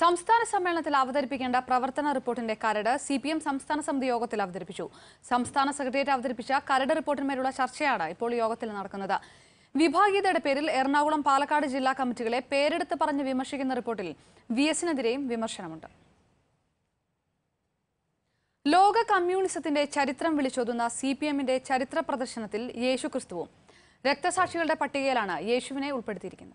സംസ്ഥാന സമ്മേളനത്തിൽ അവതരിപ്പിക്കേണ്ട പ്രവർത്തന റിപ്പോർട്ടിന്റെ കരട് സി പി എം സംസ്ഥാന സമിതി യോഗത്തിൽ അവതരിപ്പിച്ചു സംസ്ഥാന സെക്രട്ടേറിയറ്റ് അവതരിപ്പിച്ച കരട് റിപ്പോർട്ടിന്മേലുള്ള ചർച്ചയാണ് ഇപ്പോൾ യോഗത്തിൽ നടക്കുന്നത് വിഭാഗീയതയുടെ പേരിൽ എറണാകുളം പാലക്കാട് ജില്ലാ കമ്മിറ്റികളെ പേരെടുത്ത് പറഞ്ഞ് വിമർശിക്കുന്ന റിപ്പോർട്ടിൽ വി എസിനെതിരെയും വിമർശനമുണ്ട് ലോക കമ്മ്യൂണിസത്തിന്റെ ചരിത്രം വിളിച്ചോതുന്ന സി പി എമ്മിന്റെ ചരിത്ര പ്രദർശനത്തിൽ യേശു ക്രിസ്തുവും രക്തസാക്ഷികളുടെ പട്ടികയിലാണ് യേശുവിനെ ഉൾപ്പെടുത്തിയിരിക്കുന്നത്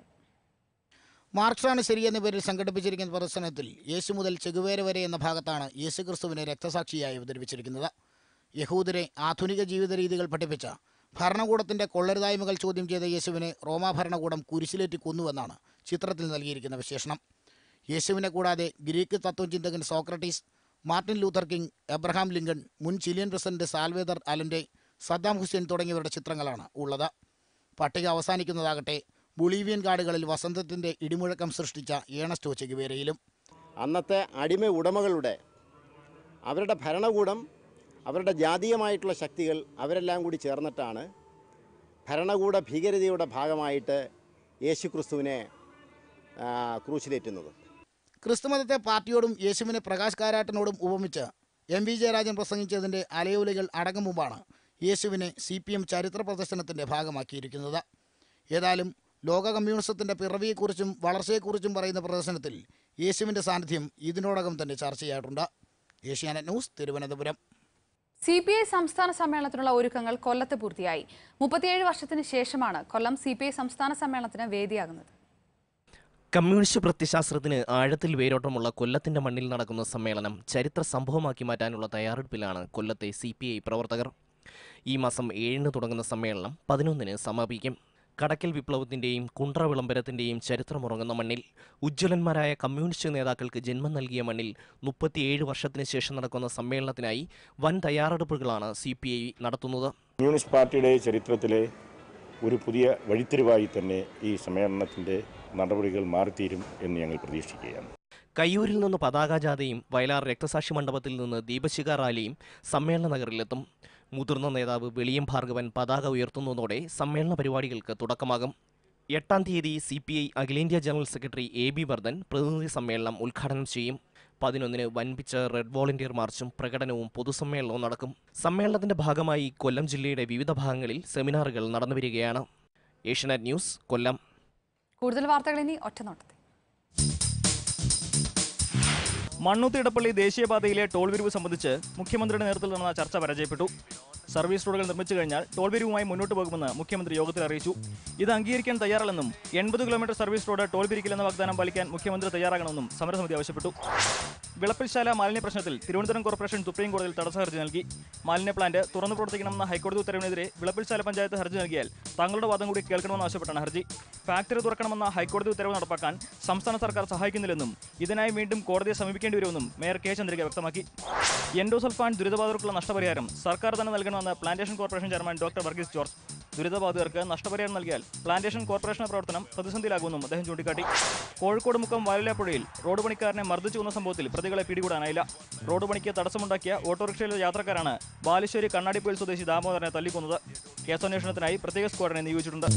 മാർക്സാണ് ശരിയെന്ന പേരിൽ സംഘടിപ്പിച്ചിരിക്കുന്ന പ്രദർശനത്തിൽ യേശു മുതൽ ചെകുവേര വരെ എന്ന ഭാഗത്താണ് യേശു ക്രിസ്തുവിനെ രക്തസാക്ഷിയായി അവതരിപ്പിച്ചിരിക്കുന്നത് യഹൂദരെ ആധുനിക ജീവിത രീതികൾ പഠിപ്പിച്ച ഭരണകൂടത്തിന്റെ കൊള്ളരുതായ്മകൾ ചോദ്യം ചെയ്ത യേശുവിനെ റോമാ ഭരണകൂടം കുരിശിലേറ്റി കൊന്നുവെന്നാണ് ചിത്രത്തിൽ നൽകിയിരിക്കുന്ന വിശേഷണം യേശുവിനെ കൂടാതെ ഗ്രീക്ക് തത്വചിന്തകൻ Socrates Martin Luther King Abraham Lincoln മുൻ ചിലിയൻ പ്രസിഡന്റ് സാൽവേദർ അലന്റെ സദ്ദാം ഹുസൈൻ തുടങ്ങിയവരുടെ ചിത്രങ്ങളാണ് ഉള്ളത് പട്ടിക അവസാനിക്കുന്നതാകട്ടെ ബൊളീവിയൻ കാടുകളിൽ വസന്തത്തിന്റെ ഇടിമുഴക്കം സൃഷ്ടിച്ച ഏണസ്റ്റോ ചെഗുവേരയിലും അന്നത്തെ അടിമ ഉടമകളുടെ അവരുടെ ഭരണകൂടം അവരുടെ ജാതീയമായിട്ടുള്ള ശക്തികൾ അവരെല്ലാം കൂടി ചേർന്നിട്ടാണ് ഭരണകൂട ഭീകരതയുടെ ഭാഗമായിട്ട് യേശു ക്രിസ്തുവിനെ ആ, ക്രൂശിലേറ്റുന്നത് ക്രിസ്തുമതത്തെ പാർട്ടിയോടും യേശുവിനെ പ്രകാശ് കാരാട്ടിനോടും ഉപമിച്ച് എം വി ജയരാജൻ പ്രസംഗിച്ചതിൻ്റെ അലയൊലികൾ അടങ്ങും മുമ്പാണ് യേശുവിനെ സി പി എം ചരിത്ര പ്രദർശനത്തിൻ്റെ ഭാഗമാക്കിയിരിക്കുന്നത് ഏതായാലും ലോക കമ്മ്യൂണിസത്തിൻ്റെ പിറവിയെക്കുറിച്ചും വളർച്ചയെക്കുറിച്ചും പറയുന്ന പ്രദർശനത്തിൽ യേശുവിൻ്റെ സാന്നിധ്യം ഇതിനോടകം തന്നെ ചർച്ചയായിട്ടുണ്ട് Asianet News Thiruvananthapuram C P I സംസ്ഥാന സമ്മേളനത്തിനുള്ള ഒരുക്കങ്ങൾ കൊല്ലത്ത് പൂർത്തിയായി മുപ്പത്തിയേഴ് വർഷത്തിന് ശേഷമാണ് കൊല്ലം സി പി ഐ സംസ്ഥാന സമ്മേളനത്തിന് വേദിയാകുന്നത് കമ്മ്യൂണിസ്റ്റ് പ്രത്യശാസ്ത്രത്തിന് ആഴത്തിൽ വേരോട്ടമുള്ള കൊല്ലത്തിന്റെ മണ്ണിൽ നടക്കുന്ന സമ്മേളനം ചരിത്ര സംഭവമാക്കി മാറ്റാനുള്ള തയ്യാറെടുപ്പിലാണ് കൊല്ലത്തെ സി പി ഐ പ്രവർത്തകർ ഈ മാസം ഏഴിന് തുടങ്ങുന്ന സമ്മേളനം പതിനൊന്നിന് സമാപിക്കും കടക്കൽ വിപ്ലവത്തിന്റെയും കുണ്ട്ര വിളംബരത്തിന്റെയും ചരിത്രമുറങ്ങുന്ന മണ്ണിൽ ഉജ്ജ്വലന്മാരായ കമ്മ്യൂണിസ്റ്റ് നേതാക്കൾക്ക് ജന്മം നൽകിയ മണ്ണിൽ മുപ്പത്തിയേഴ് വർഷത്തിന് ശേഷം നടക്കുന്ന സമ്മേളനത്തിനായി വൻ തയ്യാറെടുപ്പുകളാണ് സി പി ഐ നടത്തുന്നത് കമ്മ്യൂണിസ്റ്റ് പാർട്ടിയുടെ ചരിത്രത്തിലെ ഒരു പുതിയ വഴിത്തിരിവായി തന്നെ ഈ സമ്മേളനത്തിൻ്റെ നടപടികൾ മാറിത്തീരും എന്ന് ഞങ്ങൾ പ്രതീക്ഷിക്കുകയാണ് കയ്യൂരിൽ നിന്ന് പതാകാജാഥയും വയലാർ രക്തസാക്ഷി മണ്ഡപത്തിൽ നിന്ന് ദീപശിഖ റാലിയും സമ്മേളന നഗറിലെത്തും മുതിർന്ന നേതാവ് വെളിയം ഭാർഗവൻ പതാക ഉയർത്തുന്നതോടെ സമ്മേളന പരിപാടികൾക്ക് തുടക്കമാകും എട്ടാം തീയതി സി പി ഐ അഖിലേന്ത്യാ general secretary A B Bardhan പ്രതിനിധി സമ്മേളനം ഉദ്ഘാടനം ചെയ്യും പതിനൊന്നിന് വൻപിച്ച റെഡ് വോളണ്ടിയർ മാർച്ചും പ്രകടനവും പൊതുസമ്മേളനവും നടക്കും സമ്മേളനത്തിന്റെ ഭാഗമായി കൊല്ലം ജില്ലയുടെ വിവിധ ഭാഗങ്ങളിൽ സെമിനാറുകൾ നടന്നുവരികയാണ് ഏഷ്യനെറ്റ് ന്യൂസ് കൊല്ലം കൂടുതൽ വാർത്തകൾ ഇനി ഒറ്റനോട്ടത്തിൽ മണ്ണൂത്തി ഇടപ്പള്ളി ദേശീയപാതയിലെ ടോൾ പിരിവ് സംബന്ധിച്ച് മുഖ്യമന്ത്രിയുടെ നേതൃത്വത്തിൽ നടന്ന ചർച്ച പരാജയപ്പെട്ടു സർവീസ് റോഡുകൾ നിർമ്മിച്ചു കഴിഞ്ഞാൽ ടോൾ പിരിവുമായി മുന്നോട്ട് പോകുമെന്ന് മുഖ്യമന്ത്രി യോഗത്തിൽ അറിയിച്ചു ഇത് അംഗീകരിക്കാൻ തയ്യാറല്ലെന്നും എൺപത് കിലോമീറ്റർ സർവീസ് റോഡ് ടോൾ പിരിക്കില്ലെന്ന വാഗ്ദാനം പാലിക്കാൻ മുഖ്യമന്ത്രി തയ്യാറാകണമെന്നും സമരസമിതി ആവശ്യപ്പെട്ടു വിളപ്പിൽശാല മാലിന്യ പ്രശ്നത്തിൽ തിരുവനന്തപുരം കോർപ്പറേഷൻ സുപ്രീം കോടതിയിൽ തടസ്സ ഹർജി നൽകി മാലിന്യ പ്ലാന്റ് തുറന്നു പ്രവർത്തിക്കണമെന്ന ഹൈക്കോടതി ഉത്തരവിനെതിരെ വിളപ്പിൽശാല പഞ്ചായത്ത് ഹർജി നൽകിയാൽ തങ്ങളുടെ വാദം കൂടി കേൾക്കണമെന്ന് ആവശ്യപ്പെട്ടാണ് ഹർജി ഫാക്ടറി തുറക്കണമെന്ന ഹൈക്കോടതി ഉത്തരവ് നടപ്പാക്കാൻ സംസ്ഥാന സർക്കാർ സഹായിക്കുന്നില്ലെന്നും ഇതിനായി വീണ്ടും കോടതിയെ സമീപിക്കേണ്ടി വരുമെന്നും മേയർ കെ ചന്ദ്രിക വ്യക്തമാക്കി എൻഡോസൾഫാൻ ദുരിതബാധിതർക്കുള്ള നഷ്ടപരിഹാരം സർക്കാർ തന്നെ നൽകണമെന്ന് plantation corporation chairman doctor Varghese George ദുരിതബാധിതർക്ക് നഷ്ടപരിഹാരം നൽകിയാൽ പ്ലാന്റേഷൻ കോർപ്പറേഷൻ പ്രവർത്തനം പ്രതിസന്ധിയിലാകുമെന്നും അദ്ദേഹം ചൂണ്ടിക്കാട്ടി കോഴിക്കോട് മുക്കം വാലിലാപ്പുഴയിൽ റോഡ് പണിക്കാരനെ മർദ്ദിച്ചു കൊന്ന സംഭവത്തിൽ പ്രതികളെ പിടികൂടാനായില്ല റോഡ് പണിക്ക് തടസ്സമുണ്ടാക്കിയ ഓട്ടോറിക്ഷയിലെ യാത്രക്കാരാണ് ബാലുശ്ശേരി കണ്ണാടിപ്പൊയിൽ സ്വദേശി ദാമോദരനെ തല്ലിക്കൊന്നത് കേസന്വേഷണത്തിനായി പ്രത്യേക സ്ക്വാഡിനെ നിയോഗിച്ചിട്ടുണ്ട്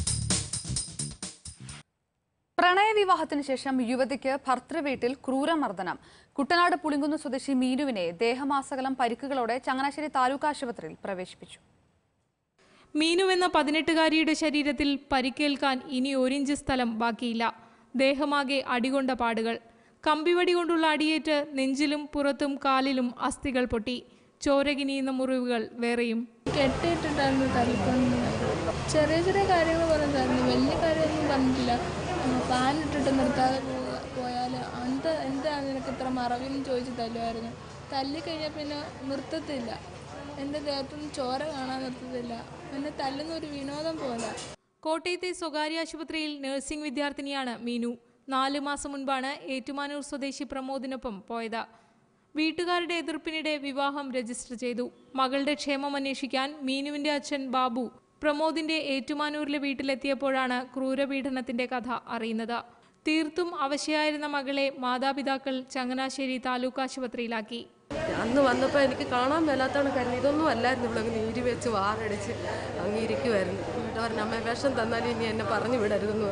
പ്രണയവിവാഹത്തിന് ശേഷം യുവതിക്ക് ഭർത്തൃവീട്ടിൽ ക്രൂരമർദ്ദനം കുട്ടനാട് പുളിങ്കുന്ന് സ്വദേശി മീനുവിനെ ദേഹമാസകലം പരിക്കുകളോടെ ചങ്ങനാശ്ശേരി താലൂക്ക് ആശുപത്രിയിൽ പ്രവേശിപ്പിച്ചു മീനു എന്ന പതിനെട്ടുകാരിയുടെ ശരീരത്തിൽ പരിക്കേൽക്കാൻ ഇനി ഒരിഞ്ച് സ്ഥലം ബാക്കിയില്ല ദേഹമാകെ അടികൊണ്ട പാടുകൾ കമ്പിവടി കൊണ്ടുള്ള അടിയേറ്റ് നെഞ്ചിലും പുറത്തും കാലിലും അസ്ഥികൾ പൊട്ടി ചോരകിനിയുന്ന മുറിവുകൾ വേറെയും കെട്ടിയിട്ടിട്ടായിരുന്നു തല്ലിക്കൊണ്ടത് ചെറിയ ചെറിയ കാര്യങ്ങൾ പറഞ്ഞായിരുന്നു വലിയ കാര്യമൊന്നും പറഞ്ഞിട്ടില്ല ഫാൻ ഇട്ടിട്ട് നിർത്താതെ പോവുക പോയാൽ എന്ത് എന്താണ് നിനക്ക് ഇത്ര മറവിന്ന് ചോദിച്ച് തല്ലുമായിരുന്നു തല്ലിക്കഴിഞ്ഞാൽ പിന്നെ നിർത്തത്തില്ല എൻ്റെ ദേഹത്തുനിന്ന് ചോര കാണാൻ നിർത്തത്തില്ല എന്നെ തല്ലുന്ന ഒരു വിനോദം പോലെ കോട്ടയത്തെ സ്വകാര്യ ആശുപത്രിയിൽ നഴ്സിംഗ് വിദ്യാർത്ഥിനിയാണ് മീനു നാല് മാസം മുൻപാണ് ഏറ്റുമാനൂർ സ്വദേശി പ്രമോദിനൊപ്പം പോയത് വീട്ടുകാരുടെ എതിർപ്പിനിടെ വിവാഹം രജിസ്റ്റർ ചെയ്തു മകളുടെ ക്ഷേമം അന്വേഷിക്കാൻ മീനുവിന്റെ അച്ഛൻ ബാബു പ്രമോദിന്റെ ഏറ്റുമാനൂരിലെ വീട്ടിലെത്തിയപ്പോഴാണ് ക്രൂരപീഡനത്തിന്റെ കഥ അറിയുന്നത് തീർത്തും അവശയായിരുന്ന മകളെ മാതാപിതാക്കൾ ചങ്ങനാശ്ശേരി താലൂക്ക് ആശുപത്രിയിലാക്കി അന്ന് വന്നപ്പോൾ എനിക്ക് കാണാൻ മേലാത്താണ് കാര്യം ഇതൊന്നും അല്ലായിരുന്നു ഇവിടെ അങ്ങ് നീരി വെച്ച് വാറടിച്ച് അങ്ങിരിക്കുമായിരുന്നു എന്നിട്ട് പറഞ്ഞു അമ്മ വിഷം തന്നാലും ഇനി എന്നെ പറഞ്ഞു വിടരുതെന്ന് പറഞ്ഞു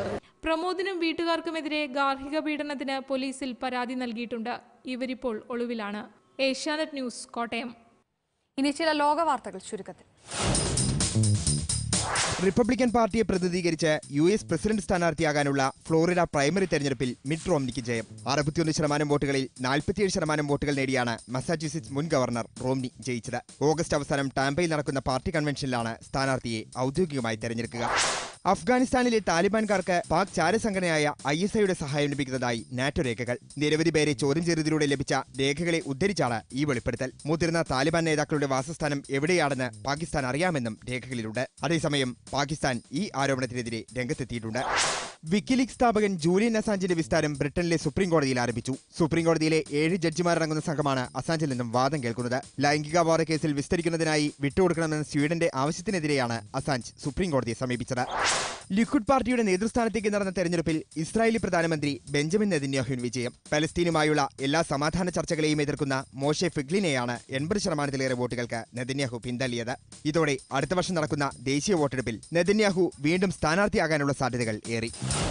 പ്രമോദിനും വീട്ടുകാർക്കുമെതിരെ ഗാർഹിക പീഡനത്തിന് പോലീസിൽ പരാതി നൽകിയിട്ടുണ്ട് ഇവരിപ്പോൾ ഒളിവിലാണ് ഏഷ്യാനെറ്റ് ന്യൂസ് കോട്ടയം ഇനി ചില ലോക വാർത്തകൾ ചുരുക്കത്തിൽ റിപ്പബ്ലിക്കൻ പാർട്ടിയെ പ്രതിനിധീകരിച്ച് യു എസ് പ്രസിഡന്റ് സ്ഥാനാർത്ഥിയാകാനുള്ള ഫ്ലോറിഡ പ്രൈമറി തെരഞ്ഞെടുപ്പിൽ മിറ്റ് റോംനിക്ക് ജയം അറുപത്തിയൊന്ന് ശതമാനം വോട്ടുകളിൽ നാൽപ്പത്തിയേഴ് ശതമാനം വോട്ടുകൾ നേടിയാണ് മസാച്യൂസെറ്റ്സ് മുൻ ഗവർണർ റോംനി ജയിച്ചത് ഓഗസ്റ്റ് അവസാനം ടാമ്പയിൽ നടക്കുന്ന പാർട്ടി കൺവെൻഷനിലാണ് സ്ഥാനാർത്ഥിയെ ഔദ്യോഗികമായി തെരഞ്ഞെടുക്കുക അഫ്ഗാനിസ്ഥാനിലെ താലിബാൻകാർക്ക് പാക് ചാരസംഘടനയായ ഐ എസ് ഐയുടെ സഹായം ലഭിക്കുന്നതായി നാറ്റോ രേഖകൾ നിരവധി പേരെ ചോദ്യം ചെയ്തതിലൂടെ ലഭിച്ച രേഖകളെ ഉദ്ധരിച്ചാണ് ഈ വെളിപ്പെടുത്തൽ മുതിർന്ന താലിബാൻ നേതാക്കളുടെ വാസസ്ഥാനം എവിടെയാണെന്ന് പാകിസ്ഥാൻ അറിയാമെന്നും രേഖകളിലുണ്ട് അതേസമയം പാകിസ്ഥാൻ ഈ ആരോപണത്തിനെതിരെ രംഗത്തെത്തിയിട്ടുണ്ട് വിക്കിലീഗ് സ്ഥാപകൻ ജൂലിയൻ അസാഞ്ചിന്റെ വിസ്താരം ബ്രിട്ടനിലെ സുപ്രീം കോടതിയിൽ ആരംഭിച്ചു സുപ്രീം കോടതിയിലെ ഏഴ് ജഡ്ജിമാരടങ്ങുന്ന സംഘമാണ് അസാഞ്ചിൽ നിന്നും വാദം കേൾക്കുന്നത് ലൈംഗികാവാദ കേസിൽ വിസ്തരിക്കുന്നതിനായി വിട്ടുകൊടുക്കണമെന്ന സ്വീഡന്റെ ആവശ്യത്തിനെതിരെയാണ് അസാഞ്ച് സുപ്രീം കോടതിയെ സമീപിച്ചത് ലിക്വിഡ് പാർട്ടിയുടെ നേതൃസ്ഥാനത്തേക്ക് നടന്ന തെരഞ്ഞെടുപ്പിൽ ഇസ്രായേലി പ്രധാനമന്ത്രി ബെഞ്ചമിൻ നെതന്യാഹുവിന് വിജയം പലസ്തീനുമായുള്ള എല്ലാ സമാധാന ചർച്ചകളെയും എതിർക്കുന്ന മോഷെ ഫിഗ്ലിനെയാണ് എൺപത് ശതമാനത്തിലേറെ വോട്ടുകൾക്ക് നെതന്യാഹു പിന്തള്ളിയത് ഇതോടെ അടുത്ത വർഷം നടക്കുന്ന ദേശീയ വോട്ടെടുപ്പിൽ നെതന്യാഹു വീണ്ടും സ്ഥാനാർത്ഥിയാകാനുള്ള സാധ്യതകൾ ഏറി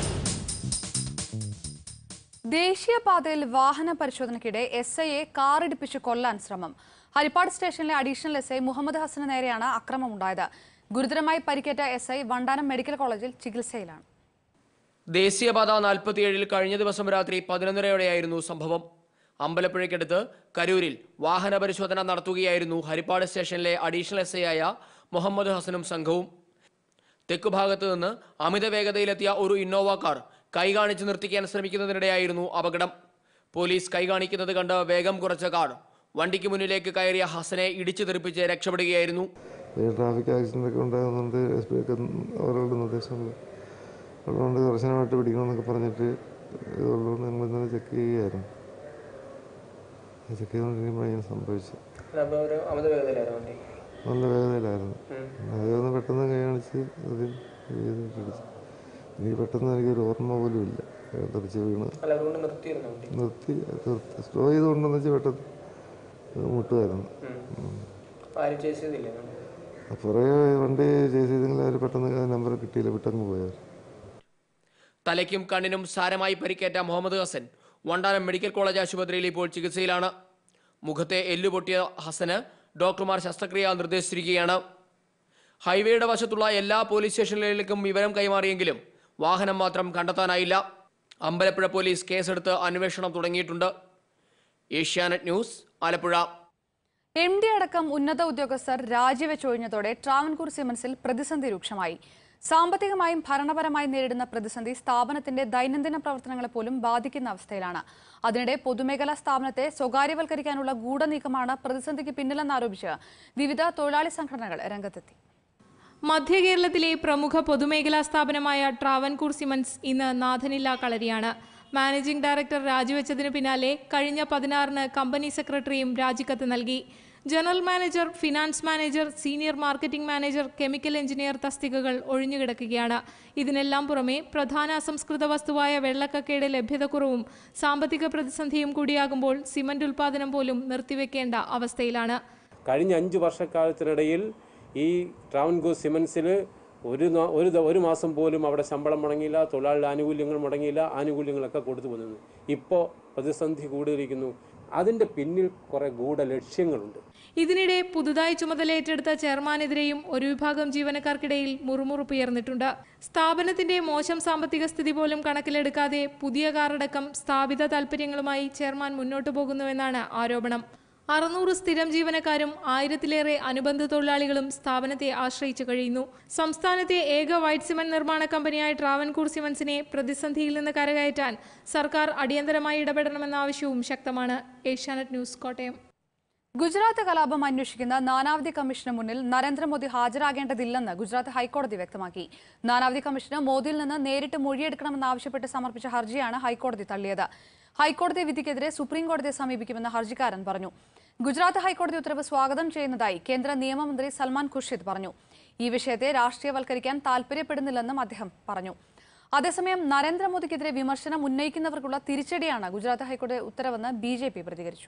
ദേശീയപാതയിൽ വാഹന പരിശോധനയ്ക്കിടെ എസ് ഐയെ കാറിടിപ്പിച്ച് കൊല്ലാൻ ശ്രമം ഹരിപ്പാട് സ്റ്റേഷനിലെ അഡീഷണൽ എസ് ഐ മുഹമ്മദ് ഹസന് നേരെയാണ് അക്രമമുണ്ടായത് ഗുരുതരമായി പരിക്കേറ്റ എസ് ഐ വണ്ടാനം മെഡിക്കൽ കോളേജിൽ ചികിത്സയിലാണ് ദേശീയപാത നാൽപ്പത്തിയേഴിൽ കഴിഞ്ഞ ദിവസം രാത്രി പതിനൊന്നരയോടെയായിരുന്നു സംഭവം അമ്പലപ്പുഴയ്ക്കടുത്ത് കരൂരിൽ വാഹന പരിശോധന നടത്തുകയായിരുന്നു ഹരിപ്പാട് സ്റ്റേഷനിലെ അഡീഷണൽ എസ് ഐ ആയ മുഹമ്മദ് ഹസനും സംഘവും തെക്കുഭാഗത്ത് നിന്ന് അമിത വേഗതയിലെത്തിയ ഒരു ഇന്നോവ കാർ കൈ കാണിച്ച് നിർത്തിക്കാൻ ശ്രമിക്കുന്നതിനിടെയായിരുന്നു അപകടം പോലീസ് കൈ കാണിക്കുന്നത് കണ്ട് വേഗം കുറച്ച കാർ വണ്ടിക്ക് മുന്നിലേക്ക് കയറിയ ഹസനെ ഇടിച്ചു തെറിപ്പിച്ച് രക്ഷപ്പെടുകയായിരുന്നു ഈ ട്രാഫിക് ആക്സിഡൻ്റ് ഒക്കെ ഉണ്ടാകുന്നുണ്ട് എസ് പി ഒക്കെ അവരുടെ നിർദ്ദേശങ്ങൾ അതുകൊണ്ട് കർശനമായിട്ട് പിടിക്കണമെന്നൊക്കെ പറഞ്ഞിട്ട് ഇതുള്ളതുകൊണ്ട് ഞങ്ങൾ ഇന്നലെ ചെക്ക് ചെയ്യുകയായിരുന്നു ചെക്ക് ചെയ്തുകൊണ്ടിരിക്കുമ്പോൾ ഇങ്ങനെ സംഭവിച്ചു അമിത വേഗതയിലായിരുന്നു വണ്ടി നല്ല വേദനയിലായിരുന്നു അതൊന്ന് പെട്ടെന്ന് കൈ കാണിച്ച് അത് ചെയ്ത് പിടിച്ചു എനിക്ക് പെട്ടെന്ന് എനിക്കൊരു ഓർമ്മ പോലും ഇല്ല തെറിച്ച് വീണ് അതുകൊണ്ട് നിർത്തിയിരുന്നു വണ്ടി നിർത്തി നിർത്തി സ്ലോ ചെയ്തുകൊണ്ടെന്ന് വെച്ചാൽ പെട്ടെന്ന് മുട്ടുമായിരുന്നു ആരും ചേസ് ചെയ്തില്ലേ കുറേ വണ്ടി ചേസ് ചെയ്തെങ്കിൽ അവർ പെട്ടെന്ന് നമ്പർ കിട്ടിയില്ല വിട്ടങ്ങ് പോയവർ തലയ്ക്കും കണ്ണിനും സാരമായി പരിക്കേറ്റ മുഹമ്മദ് ഹസൻ വണ്ടാനം മെഡിക്കൽ കോളേജ് ആശുപത്രിയിൽ ഇപ്പോൾ ചികിത്സയിലാണ് മുഖത്തെ എല്ല് പൊട്ടിയ ഹസന് ഡോക്ടർമാർ ശസ്ത്രക്രിയ നിർദ്ദേശിച്ചിരിക്കുകയാണ് ഹൈവേയുടെ വശത്തുള്ള എല്ലാ പോലീസ് സ്റ്റേഷനുകളിലേക്കും വിവരം കൈമാറിയെങ്കിലും വാഹനം മാത്രം കണ്ടെത്താനായില്ല അമ്പലപ്പുഴ പോലീസ് കേസെടുത്ത് അന്വേഷണം തുടങ്ങിയിട്ടുണ്ട് Asianet News Alappuzha M D അടക്കം ഉന്നത ഉദ്യോഗസ്ഥർ രാജിവെച്ചൊഴിഞ്ഞതോടെ ട്രാവൻകൂർ സിമൻസിൽ പ്രതിസന്ധി രൂക്ഷമായി സാമ്പത്തികമായും ഭരണപരമായും നേരിടുന്ന പ്രതിസന്ധി സ്ഥാപനത്തിന്റെ ദൈനംദിന പ്രവർത്തനങ്ങളെ പോലും ബാധിക്കുന്ന അവസ്ഥയിലാണ് അതിനിടെ പൊതുമേഖലാ സ്ഥാപനത്തെ സ്വകാര്യവൽക്കരിക്കാനുള്ള ഗൂഢനീക്കമാണ് പ്രതിസന്ധിക്ക് പിന്നിലെന്നാരോപിച്ച് വിവിധ തൊഴിലാളി സംഘടനകൾ രംഗത്തെത്തി മധ്യ കേരളത്തിലെ പ്രമുഖ പൊതുമേഖലാ സ്ഥാപനമായ ട്രാവൻകൂർ സിമൻസ് ഇന്ന് നാഥനില്ലാ കളരിയാണ് മാനേജിംഗ് ഡയറക്ടർ രാജിവെച്ചതിന് പിന്നാലെ കഴിഞ്ഞ പതിനാറിന് കമ്പനി സെക്രട്ടറിയും രാജിക്കത്ത് നൽകി general manager finance manager senior marketing manager chemical engineer തസ്തികകൾ ഒഴിഞ്ഞുകിടക്കുകയാണ് ഇതിനെല്ലാം പുറമെ പ്രധാന അസംസ്കൃത വസ്തുവായ വെള്ളക്കക്കയുടെ ലഭ്യതക്കുറവും സാമ്പത്തിക പ്രതിസന്ധിയും കൂടിയാകുമ്പോൾ സിമന്റ് ഉൽപാദനം പോലും നിർത്തിവെക്കേണ്ട അവസ്ഥയിലാണ് കഴിഞ്ഞ അഞ്ച് വർഷക്കാലത്തിനിടയിൽ ഈ ട്രാവൻകൂർ സിമൻസിന് ഒരു നാ- ഒരു ദ- ഒരു മാസം പോലും അവിടെ ശമ്പളം മുടങ്ങിയില്ല തൊഴിലാളിയുടെ ആനുകൂല്യങ്ങൾ മുടങ്ങിയില്ല ആനുകൂല്യങ്ങളൊക്കെ കൊടുത്തു പോകുന്നു ഇപ്പോൾ പ്രതിസന്ധി കൂടുതലിരിക്കുന്നു അതിൻ്റെ പിന്നിൽ കുറേ ഗൂഢ ലക്ഷ്യങ്ങളുണ്ട് ഇതിനിടെ പുതുതായി ചുമതലയേറ്റെടുത്ത ചെയർമാനെതിരെയും ഒരു വിഭാഗം ജീവനക്കാർക്കിടയിൽ മുറുമുറുപ്പുയർന്നിട്ടുണ്ട് സ്ഥാപനത്തിന്റെ മോശം സാമ്പത്തിക സ്ഥിതി പോലും കണക്കിലെടുക്കാതെ പുതിയ കാറടക്കം സ്ഥാപിത താൽപ്പര്യങ്ങളുമായി ചെയർമാൻ മുന്നോട്ടു പോകുന്നുവെന്നാണ് ആരോപണം അറുന്നൂറ് സ്ഥിരം ജീവനക്കാരും ആയിരത്തിലേറെ അനുബന്ധ തൊഴിലാളികളും സ്ഥാപനത്തെ ആശ്രയിച്ചു കഴിയുന്നു സംസ്ഥാനത്തെ ഏക വൈറ്റ് സിമന്റ് നിർമ്മാണ കമ്പനിയായ ട്രാവൻകൂർ സിമന്റ്സിനെ പ്രതിസന്ധിയിൽ നിന്ന് കരകയറ്റാൻ സർക്കാർ അടിയന്തരമായി ഇടപെടണമെന്ന ആവശ്യവും ശക്തമാണ് ഏഷ്യാനെറ്റ് ന്യൂസ് കോട്ടയം ഗുജറാത്ത് കലാപം അന്വേഷിക്കുന്ന നാനാവധി കമ്മീഷന് മുന്നിൽ നരേന്ദ്രമോദി ഹാജരാകേണ്ടതില്ലെന്ന് ഗുജറാത്ത് ഹൈക്കോടതി വ്യക്തമാക്കി നാനാവധി കമ്മീഷന് മോദിയിൽ നിന്ന് നേരിട്ട് മൊഴിയെടുക്കണമെന്നാവശ്യപ്പെട്ട് സമർപ്പിച്ച ഹർജിയാണ് ഹൈക്കോടതി തള്ളിയത് ഹൈക്കോടതി വിധിക്കെതിരെ സുപ്രീം കോടതിയെ സമീപിക്കുമെന്ന് ഹർജിക്കാരൻ പറഞ്ഞു ഗുജറാത്ത് ഹൈക്കോടതി ഉത്തരവ് സ്വാഗതം ചെയ്യുന്നതായി കേന്ദ്ര നിയമമന്ത്രി സൽമാൻ ഖുർഷിദ് പറഞ്ഞു ഈ വിഷയത്തെ രാഷ്ട്രീയവൽക്കരിക്കാൻ താൽപര്യപ്പെടുന്നില്ലെന്നും അദ്ദേഹം പറഞ്ഞു അതേസമയം നരേന്ദ്രമോദിക്കെതിരെ വിമർശനം ഉന്നയിക്കുന്നവർക്കുള്ള തിരിച്ചടിയാണ് ഗുജറാത്ത് ഹൈക്കോടതി ഉത്തരവെന്ന് ബി പ്രതികരിച്ചു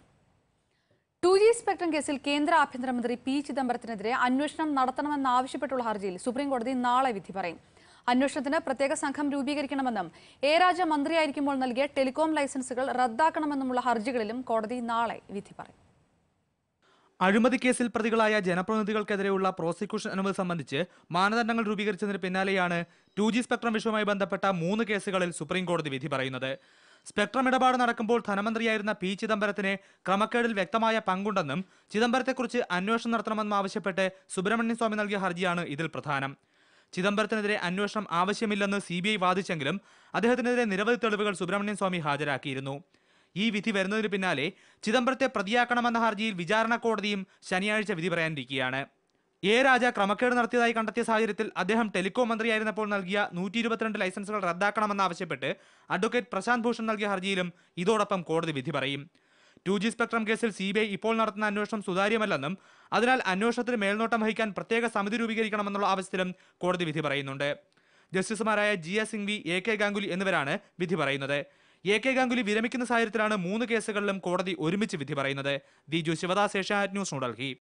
ടു ജി സ്പെക്ട്രം കേസിൽ കേന്ദ്ര ആഭ്യന്തരമന്ത്രി പി ചിദംബരത്തിനെതിരെ അന്വേഷണം നടത്തണമെന്നാവശ്യപ്പെട്ടുള്ള ഹർജിയിൽ സുപ്രീം കോടതി നാളെ വിധി പറയും അന്വേഷണത്തിന് പ്രത്യേക സംഘം രൂപീകരിക്കണമെന്നും എ രാജ മന്ത്രിയായിരിക്കുമ്പോൾ നൽകിയ ടെലികോം ലൈസൻസുകൾ റദ്ദാക്കണമെന്നുമുള്ള ഹർജികളിലും കോടതി നാളെ വിധി പറയും അഴിമതി കേസിൽ പ്രതികളായ ജനപ്രതിനിധികൾക്കെതിരെയുള്ള പ്രോസിക്യൂഷൻ അനുമതി സംബന്ധിച്ച് മാനദണ്ഡങ്ങൾ രൂപീകരിച്ചതിന് പിന്നാലെയാണ് ടു ജി സ്പെക്ട്രം വിഷയവുമായി ബന്ധപ്പെട്ട മൂന്ന് കേസുകളിൽ സുപ്രീം കോടതി വിധി പറയുന്നത് സ്പെക്ട്രം ഇടപാട് നടക്കുമ്പോൾ ധനമന്ത്രിയായിരുന്ന പി ചിദംബരത്തിന് ക്രമക്കേടിൽ വ്യക്തമായ പങ്കുണ്ടെന്നും ചിദംബരത്തെക്കുറിച്ച് അന്വേഷണം നടത്തണമെന്നും ആവശ്യപ്പെട്ട് സുബ്രഹ്മണ്യൻ സ്വാമി നൽകിയ ഹർജിയാണ് ഇതിൽ പ്രധാനം ചിദംബരത്തിനെതിരെ അന്വേഷണം ആവശ്യമില്ലെന്ന് സി ബി ഐ വാദിച്ചെങ്കിലും അദ്ദേഹത്തിനെതിരെ നിരവധി തെളിവുകൾ സുബ്രഹ്മണ്യൻ സ്വാമി ഹാജരാക്കിയിരുന്നു ഈ വിധി വരുന്നതിന് പിന്നാലെ ചിദംബരത്തെ പ്രതിയാക്കണമെന്ന ഹർജിയിൽ വിചാരണ കോടതിയും ശനിയാഴ്ച വിധി പറയാനിരിക്കുകയാണ് എ രാജ ക്രമക്കേട് നടത്തിയതായി കണ്ടെത്തിയ സാഹചര്യത്തിൽ അദ്ദേഹം ടെലികോം മന്ത്രിയായിരുന്നപ്പോൾ നൽകിയ നൂറ്റി ഇരുപത്തിരണ്ട് ലൈസൻസുകൾ റദ്ദാക്കണമെന്നാവശ്യപ്പെട്ട് അഡ്വക്കേറ്റ് പ്രശാന്ത് ഭൂഷൺ നൽകിയ ഹർജിയിലും ഇതോടൊപ്പം കോടതി വിധി പറയും ടു ജി സ്പെക്ട്രം കേസിൽ സി ബി ഐ ഇപ്പോൾ നടത്തുന്ന അന്വേഷണം സുതാര്യമല്ലെന്നും അതിനാൽ അന്വേഷണത്തിന് മേൽനോട്ടം വഹിക്കാൻ പ്രത്യേക സമിതി രൂപീകരിക്കണമെന്നുള്ള ആവശ്യത്തിലും കോടതി വിധി പറയുന്നുണ്ട് ജസ്റ്റിസുമാരായ G S Singhvi A K Ganguly എന്നിവരാണ് വിധി പറയുന്നത് എ കെ ഗാംഗുലി വിരമിക്കുന്ന സാഹചര്യത്തിലാണ് മൂന്ന് കേസുകളിലും കോടതി ഒരുമിച്ച് വിധി പറയുന്നത് ദിജു ശിവദാസ് ഏഷ്യാനെറ്റ് ന്യൂസ് ന്യൂഡൽഹി